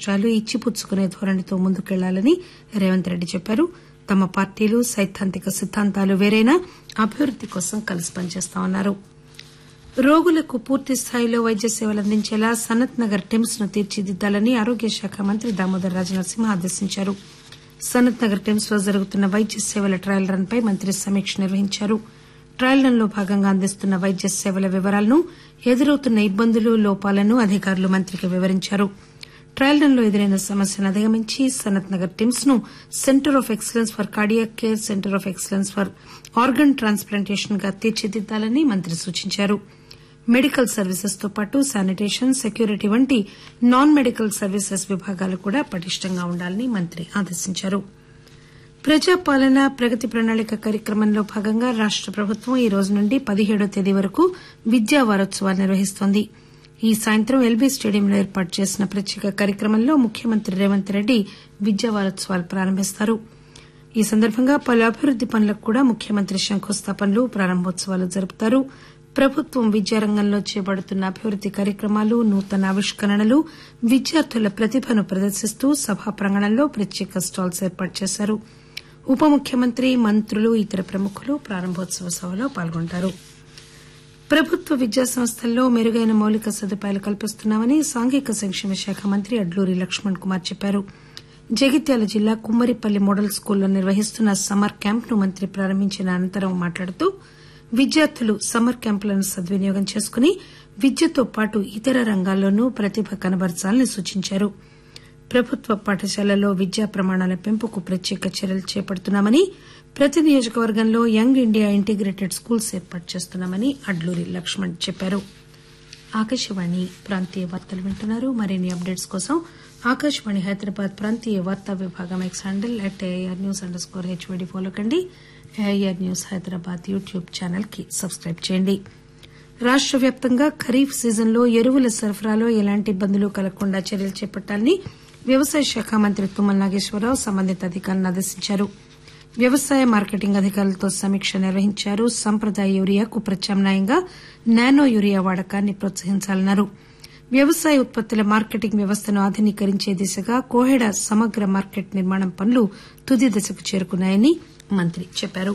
రాష్టాలు ఇచ్చిపుచ్చుకునే ధోరణితో ముందుకెళ్లాలని రేవంత్ రెడ్డి చెప్పారు తమ పార్టీలు సైద్ధాంతిక సిద్దాంతాలు వేరైనా అభివృద్ది కోసం కలిసి పనిచేస్తామన్నారు రోగులకు పూర్తి స్థాయిలో వైద్య సేవలు అందించేలా సనత్ నగర్ టిమ్స్ ను తీర్చిదిద్దాలని ఆరోగ్య శాఖ మంత్రి దామోదర్ రాజనరసింహ ఆదేశించారు సనత్ నగర్ టిమ్స్ లో జరుగుతున్న వైద్య సేవల ట్రయల్ రన్ పై మంత్రి సమీక్ష నిర్వహించారు ట్రయల్ రన్ లో భాగంగా అందిస్తున్న వైద్య సేవల వివరాలను ఎదురవుతున్న ఇబ్బందులు లోపాలను అధికారులు మంత్రికి వివరించారు ట్రయల్ రన్ లో ఎదురైన సమస్యను అధిగమించి సనత్ నగర్ టిమ్స్ ను centre of excellence for cardiac care centre of excellence for organ transplantation గా తీర్చిదిద్దాలని మంత్రి సూచించారు మెడికల్ సర్వీసెస్ తో పాటు శానిటేషన్ సెక్యూరిటీ వంటి నాన్ మెడికల్ సర్వీసెస్ విభాగాలు కూడా పటిష్టంగా ఉండాలని మంత్రి ఆదేశించారు ప్రజాపాలన ప్రగతి ప్రణాళిక కార్యక్రమంలో భాగంగా రాష్ట ప్రభుత్వం ఈ రోజు నుండి పదిహేడో తేదీ వరకు విద్యా వారోత్సవాలు నిర్వహిస్తోంది ఈ సాయంత్రం ఎల్బీ స్టేడియంలో ఏర్పాటు చేసిన ప్రత్యేక కార్యక్రమంలో ముఖ్యమంత్రి రేవంత్ రెడ్డి విద్యా వారోత్సవాలు ప్రారంభిస్తారు ఈ సందర్భంగా పలు అభివృద్ది పనులకు కూడా ముఖ్యమంత్రి శంకుస్థాపనలు ప్రారంభోత్సవాలు జరుపుతారు ప్రభుత్వం విద్యారంగంలో చేపడుతున్న అభివృద్ది కార్యక్రమాలు నూతన ఆవిష్కరణలు విద్యార్థుల ప్రతిభను ప్రదర్శిస్తూ సభా ప్రాంగణంలో ప్రత్యేక స్టాల్స్ ఏర్పాటు చేశారు ఉప ముఖ్యమంత్రి మంత్రులు ఇతర ప్రముఖులు ప్రారంభోత్సవ సభలో పాల్గొంటారు ప్రభుత్వ విద్యా సంస్థల్లో మెరుగైన మౌలిక సదుపాయాలు కల్పిస్తున్నామని సాంఘిక సంక్షేమ శాఖ మంత్రి అడ్లూరి లక్ష్మణ్ కుమార్ చెప్పారు జగిత్యాల జిల్లా కుమ్మరిపల్లి మోడల్ స్కూల్లో నిర్వహిస్తున్న సమ్మర్ క్యాంప్ ను మంత్రి ప్రారంభించిన అనంతరం మాట్లాడుతూ విద్యార్థులు సమ్మర్ క్యాంపులను సద్వినియోగం చేసుకుని విద్యతో పాటు ఇతర రంగాల్లోనూ ప్రతిభ కనబరచాలని సూచించారు ప్రభుత్వ పాఠశాలల్లో విద్యా ప్రమాణాల పెంపుకు ప్రత్యేక చర్యలు చేపడుతున్నామని ప్రతి నియోజకవర్గంలో యంగ్ ఇండియా ఇంటిగ్రేటెడ్ స్కూల్స్ ఏర్పాటు చేస్తున్నామని అడ్లూరి లక్ష్మణ్ చెప్పారు ఆకాశవాణి ప్రాంతీయ వార్తలు వింటున్నారు మరిన్ని అప్డేట్స్ కోసం ఆకాశవాణి హైదరాబాద్ ప్రాంతీయ వార్తా విభాగం X handle at AIR news underscore HYD follow కండి AIR news Hyderabad YouTube channel కి సబ్స్క్రైబ్ చేయండి రాష్ట వ్యాప్తంగా ఖరీఫ్ సీజన్లో ఎరువుల సరఫరాలో ఎలాంటి ఇబ్బందులు కలగకుండా చర్యలు చేపట్టాలని వ్యవసాయ శాఖ మంత్రి తుమ్మల నాగేశ్వరరావు సంబంధిత అధికారులను ఆదేశించారు వ్యవసాయ మార్కెటింగ్ అధికారులతో సమీక్ష నిర్వహించారు సంప్రదాయ యూరియాకు ప్రత్యామ్నాయంగా నానో యూరియా వాడకాన్ని ప్రోత్సహించాలన్నారు వ్యవసాయ ఉత్పత్తుల మార్కెటింగ్ వ్యవస్థను ఆధునీకరించే దిశగా కోహెడ సమగ్ర మార్కెట్ నిర్మాణం పనులు తుది దశకు చేరుకున్నాయని మంత్రి చెప్పారు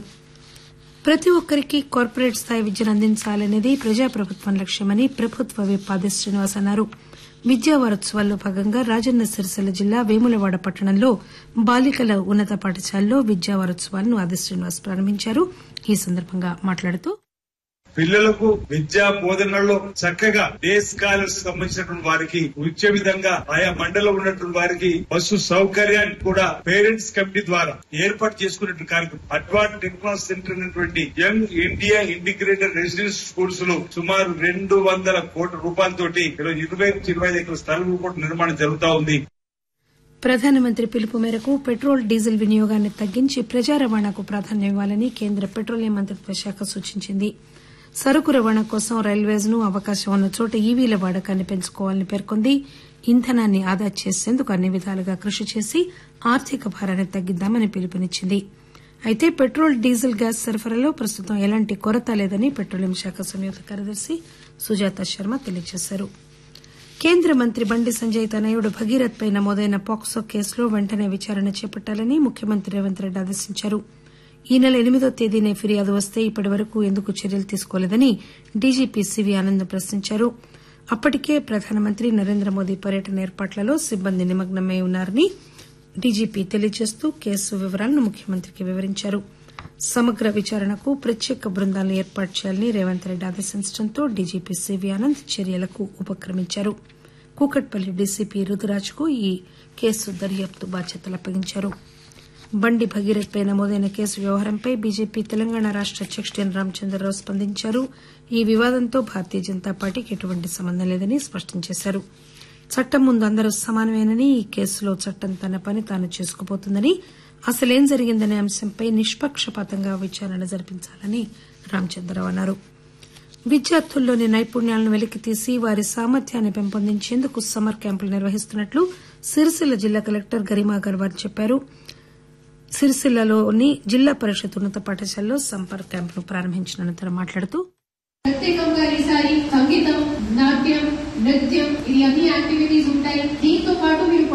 ప్రతి ఒక్కరికి కార్పొరేట్ స్థాయి విద్యను అందించాలనేది ప్రజాప్రభుత్వం లక్ష్యమని ప్రభుత్వ విప్ ఆది శ్రీనివాస్ అన్నారు విద్యా వారోత్సవాల్లో భాగంగా రాజన్న సిరిసిల్ల జిల్లా వేములవాడ పట్టణంలో బాలికల ఉన్నత పాఠశాలలో విద్యా వారోత్సవాలను ఆది శ్రీనివాస్ ప్రారంభించారు ఈ సందర్భంగా మాట్లాడుతూ పిల్లలకు విద్యా బోధనలో చక్కగా డే స్కాలర్స్ సంబంధించినటువంటి వారికి వచ్చే విధంగా ఆయా మండలం ఉన్నటువంటి వారికి బస్సు సౌకర్యాన్ని కూడా పేరెంట్స్ కమిటీ ద్వారా ఏర్పాటు చేసుకున్నటువంటి కార్యక్రమం అడ్వాన్స్ టెక్నాలజీ సెంటర్ అయినటువంటి young India integrated residence schools లో సుమారు రెండు వందల కోట్ల రూపాయలతోటి ఈరోజు ఇరవై నుంచి ఇరవై ఐదు ఎకరాల స్థలం కూడా నిర్మాణం జరుగుతా ఉంది ప్రధానమంత్రి పిలుపు మేరకు పెట్రోల్ డీజిల్ వినియోగాన్ని తగ్గించి ప్రజా రవాణాకు ప్రాధాన్యం ఇవ్వాలని కేంద్ర పెట్రోలియం మంత్రిత్వ శాఖ సూచించింది సరుకు రవాణా కోసం రైల్వేస్ ను అవకాశం ఉన్న చోట ఈవీల వాడకాన్ని పెంచుకోవాలని పేర్కొంది ఇంధనాన్ని ఆదా చేసేందుకు అన్ని విధాలుగా కృషి చేసి ఆర్థిక భారాన్ని తగ్గిద్దామని పిలుపునిచ్చింది అయితే పెట్రోల్ డీజిల్ గ్యాస్ సరఫరాలో ప్రస్తుతం ఎలాంటి కొరత లేదని పెట్రోలియం శాఖ సంయుక్త కార్యదర్శి సుజాత శర్మ తెలియజేశారు కేంద్ర మంత్రి బండి సంజయ్ తనయుడు భగీరథ్ పై నమోదైన పాక్సో కేసులో వెంటనే విచారణ చేపట్టాలని ముఖ్యమంత్రి రేవంత్ రెడ్డి ఆదేశించారు ఈ నెల ఎనిమిదో తేదీనే ఫిర్యాదు వస్తే ఇప్పటి వరకు ఎందుకు చర్యలు తీసుకోలేదని డీజీపీ సివి ఆనంద్ ప్రశ్నించారు అప్పటికే ప్రధానమంత్రి నరేంద్ర మోదీ పర్యటన ఏర్పాట్లలో సిబ్బంది నిమగ్నమై ఉన్నారని డీజీపీ తెలియజేస్తూ కేసు వివరాలను ముఖ్యమంత్రికి వివరించారు సమగ్ర విచారణకు ప్రత్యేక బృందాలను ఏర్పాటు చేయాలని రేవంత్ రెడ్డి ఆదేశించడంతో డీజీపీ సివి ఆనంద్ చర్యలకు ఉపక్రమించారు కూకట్పల్లి డీసీపీ రుతురాజ్ కు ఈ కేసు దర్యాప్తు బాధ్యతలు అప్పగించారు బండి భగీరథ్ పై నమోదైన కేసు వ్యవహారంపై బీజేపీ తెలంగాణ రాష్ట అధ్యకుడు ఎన్ రామచంద్రరావు స్పందించారు ఈ వివాదంతో భారతీయ జనతా పార్టీకి ఎటువంటి సంబంధం లేదని స్పష్టం చేశారు చట్టం ముందు అందరూ సమానమేనని ఈ కేసులో చట్టం తన పని తాను చేసుకుపోతుందని అసలేం జరిగిందనే అంశంపై నిష్పక్షపాతంగా విచారణ జరిపించాలని రామచంద్రరావు అన్నారు విద్యార్థుల్లోని నైపుణ్యాలను వెలికితీసి వారి సామర్థ్యాన్ని పెంపొందించేందుకు సమ్మర్ క్యాంపులు నిర్వహిస్తున్నట్లు సిరిసిల్ల జిల్లా కలెక్టర్ గరిమా గర్వార్ చెప్పారు సిరిసిల్లలోని జిల్లా పరిషత్ ఉన్నత పాఠశాలలో సంపర్క్ క్యాంపును ప్రారంభించిన అనంతరం మాట్లాడుతూ ప్రత్యేకంగా ఈసారి సంగీతం నాట్యం నృత్యం ఇది అన్ని యాక్టివిటీస్ ఉంటాయి దీంతో పాటు మీరు